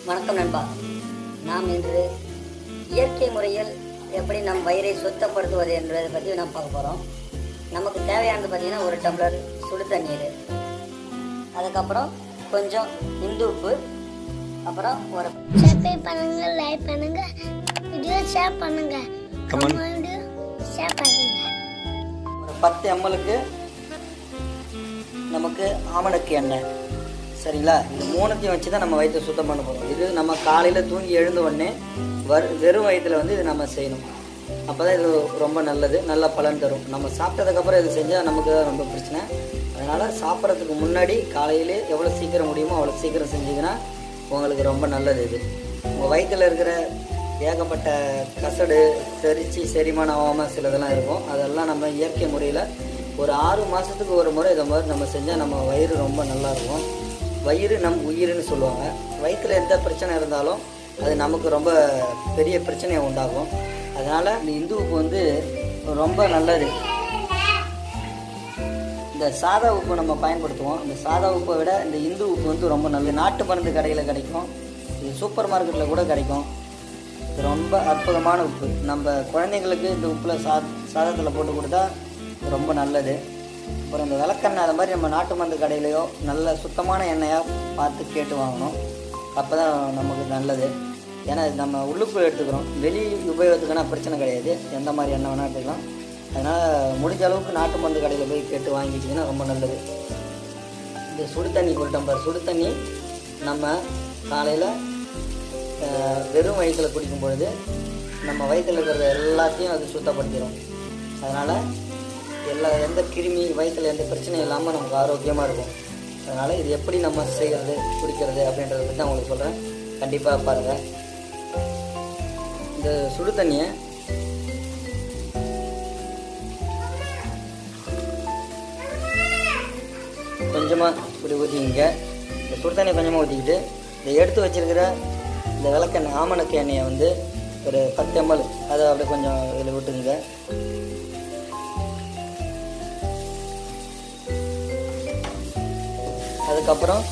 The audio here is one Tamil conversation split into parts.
வணக்கம் நண்பா நாம் இன்று இயற்கை முறையில் எப்படி நம் வயிறை சுத்தப்படுத்துவது என்பதை பற்றி நாம் பார்க்க போகிறோம் நமக்கு தேவையானது பார்த்தீங்கன்னா ஒரு டம்ளர் சுடு தண்ணீர் அதுக்கப்புறம் கொஞ்சம் இந்து உப்பு அப்புறம் ஒரு சப்ஸ்கிரைப் பண்ணுங்க லைக் பண்ணுங்க வீடியோ ஷேர் பண்ணுங்க கமெண்ட் ஷேர் பண்ணுங்க ஒரு பத்து எம்எலுக்கு நமக்கு ஆமணக்கு எண்ணெய் சரிங்களா இது மூணுத்தையும் வச்சு தான் நம்ம வயிற்றை சுத்தம் பண்ண போகிறோம் இது நம்ம காலையில் தூங்கி எழுந்த உடனே வரு வெறும் வயிற்றில் வந்து இது நம்ம செய்யணும் அப்போ தான் இது ரொம்ப நல்லது நல்ல பலன் தரும் நம்ம சாப்பிட்டதுக்கப்புறம் இது செஞ்சால் நமக்கு தான் ரொம்ப பிரச்சனை அதனால் சாப்பிட்றதுக்கு முன்னாடி காலையிலே எவ்வளோ சீக்கிரம் முடியுமோ அவ்வளோ சீக்கிரம் செஞ்சீங்கன்னா உங்களுக்கு ரொம்ப நல்லது இது உங்கள் வயிற்றில் இருக்கிற ஏகப்பட்ட கசடு செரிச்சு செரிமானம் ஆகாமல் சிலதெல்லாம் இருக்கும் அதெல்லாம் நம்ம இயற்கை முறையில் ஒரு ஆறு மாதத்துக்கு ஒரு முறை இதை மாதிரி நம்ம செஞ்சால் நம்ம வயிறு ரொம்ப நல்லா இருக்கும் வயிறு நம் உயிர்னு சொல்லுவாங்க வயிற்றில் எந்த பிரச்சனை இருந்தாலும் அது நமக்கு ரொம்ப பெரிய பிரச்சனையை உண்டாகும் அதனால் இந்த இந்து உப்பு வந்து ரொம்ப நல்லது இந்த சாதா உப்பு நம்ம பயன்படுத்துவோம் இந்த சாதா உப்பை விட இந்த இந்து உப்பு வந்து ரொம்ப நல்லது நாட்டு மருந்து கடையில் கிடைக்கும் இது சூப்பர் மார்க்கெட்டில் கூட கிடைக்கும் இது ரொம்ப அற்புதமான உப்பு நம்ம குழந்தைங்களுக்கு இந்த உப்பில் சா சாதத்தில் போட்டு கொடுத்தா ரொம்ப நல்லது அப்புறம் இந்த விளக்கெண்ணெய் அது மாதிரி நம்ம நாட்டு மருந்து கடையிலையோ நல்ல சுத்தமான எண்ணெயாக பார்த்து கேட்டு வாங்கணும் அப்போ தான் நமக்கு நல்லது ஏன்னா இது நம்ம உள்ளுக்குள்ள எடுத்துக்கிறோம் வெளி உபயோகத்துக்குனா பிரச்சனை கிடையாது எந்த மாதிரி எண்ணெய் வேணால் எடுத்துக்கலாம் அதனால் முடிஞ்ச அளவுக்கு நாட்டு மருந்து கடையில் போய் கேட்டு வாங்கிட்டிங்கன்னா ரொம்ப நல்லது இந்த சுடு தண்ணி ஒரு டம்ளர் சுடு தண்ணி நம்ம காலையில் வெறும் வயிற்றில் குடிக்கும் பொழுது நம்ம வயிற்றில் இருக்கிற எல்லாத்தையும் அது சுத்தப்படுத்திடும் அதனால் எல்லா எந்த கிருமி வயிற்றில் எந்த பிரச்சனையும் இல்லாமல் நமக்கு ஆரோக்கியமாக இருக்கும் அதனால் இது எப்படி நம்ம செய்கிறது குடிக்கிறது அப்படின்றத பற்றி நான் உங்களுக்கு சொல்கிறேன் கண்டிப்பாக பாருங்கள் இந்த சுடு தண்ணியை கொஞ்சமாக இப்படி ஊற்றிக்கிங்க இந்த சுடு தண்ணியை கொஞ்சமாக ஊற்றிக்கிட்டு இதை எடுத்து வச்சிருக்கிற இந்த விளக்கெண்ணெய் ஆமணக்கு எண்ணெயை வந்து ஒரு பத்து எம்எல் அதை அப்படியே கொஞ்சம் இதில் விட்டுங்க அதுக்கப்புறம்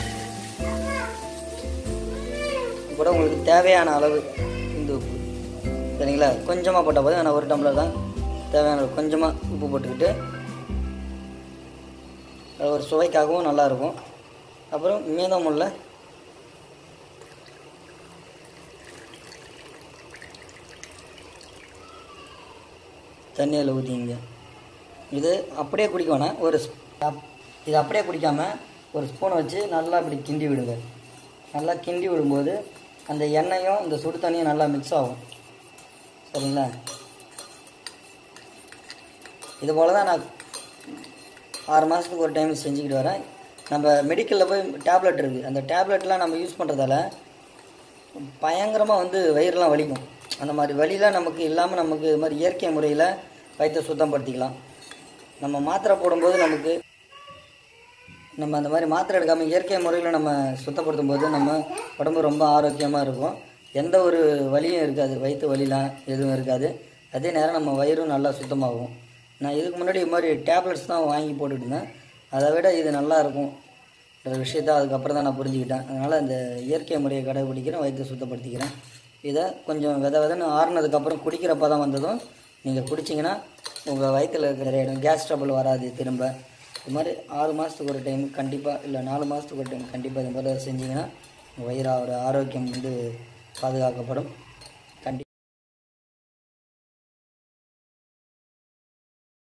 கூட உங்களுக்கு தேவையான அளவு இந்த உப்பு சரிங்களா கொஞ்சமாக போட்டால் போதும் ஆனால் ஒரு டம்ளர் தான் தேவையான அளவு கொஞ்சமாக உப்பு போட்டுக்கிட்டு அது ஒரு சுவைக்காகவும் நல்லாயிருக்கும் அப்புறம் மீதமுள்ள தண்ணியில் ஊற்றிங்க இது அப்படியே குடிக்க வேணாம் ஒரு ஸ்- அப்- இது அப்படியே குடிக்காமல் ஒரு ஸ்பூன் வச்சு நல்லா இப்படி கிண்டி விடுங்க நல்லா கிண்டி விடும்போது அந்த எண்ணெயும் இந்த சுடு தண்ணியும் நல்லா மிக்ஸ் ஆகும் சரிங்களா இது போல் தான் நான் ஆறு மாதத்துக்கு ஒரு டைம் செஞ்சுக்கிட்டு வரேன் நம்ம மெடிக்கலில் போய் டேப்லெட் இருக்குது அந்த டேப்லெட்லாம் நம்ம யூஸ் பண்ணுறதால பயங்கரமாக வந்து வயிறுலாம் வலிக்கும் அந்த மாதிரி வலிலாம் நமக்கு இல்லாமல் நமக்கு இது மாதிரி இயற்கை முறையில் வயிற்றை சுத்தப்படுத்திக்கலாம் நம்ம மாத்திரை போடும்போது நமக்கு நம்ம அந்த மாதிரி மாத்திரை எடுக்காமல் இயற்கை முறையில் நம்ம சுத்தப்படுத்தும் போது நம்ம உடம்பு ரொம்ப ஆரோக்கியமாக இருக்கும் எந்த ஒரு வலியும் இருக்காது வயிற்று வலிலாம் எதுவும் இருக்காது அதே நேரம் நம்ம வயிறும் நல்லா சுத்தமாகும் நான் இதுக்கு முன்னாடி இது மாதிரி டேப்லெட்ஸ் தான் வாங்கி போட்டுட்டு இருந்தேன் அதை விட இது நல்லா இருக்கும் ஒரு விஷயத்த அதுக்கப்புறம் தான் நான் புரிஞ்சுக்கிட்டேன் அதனால் இந்த இயற்கை முறையை கடைபிடிக்கிறேன் வயிற்றை சுத்தப்படுத்திக்கிறேன் இதை கொஞ்சம் வித விதன்னு ஆறுனதுக்கப்புறம் குடிக்கிறப்ப தான் வந்ததும் நீங்கள் குடிச்சிங்கன்னா உங்கள் வயிற்றில் இருக்கிற இடம் கேஸ் ட்ரபிள் வராது திரும்ப இது மாதிரி ஆறு மாதத்துக்கு ஒரு டைம் கண்டிப்பாக இல்லை நாலு மாதத்துக்கு ஒரு டைம் கண்டிப்பாக இது மாதிரி செஞ்சீங்கன்னா உங்கள் வயிறோட ஆரோக்கியம் வந்து பாதுகாக்கப்படும்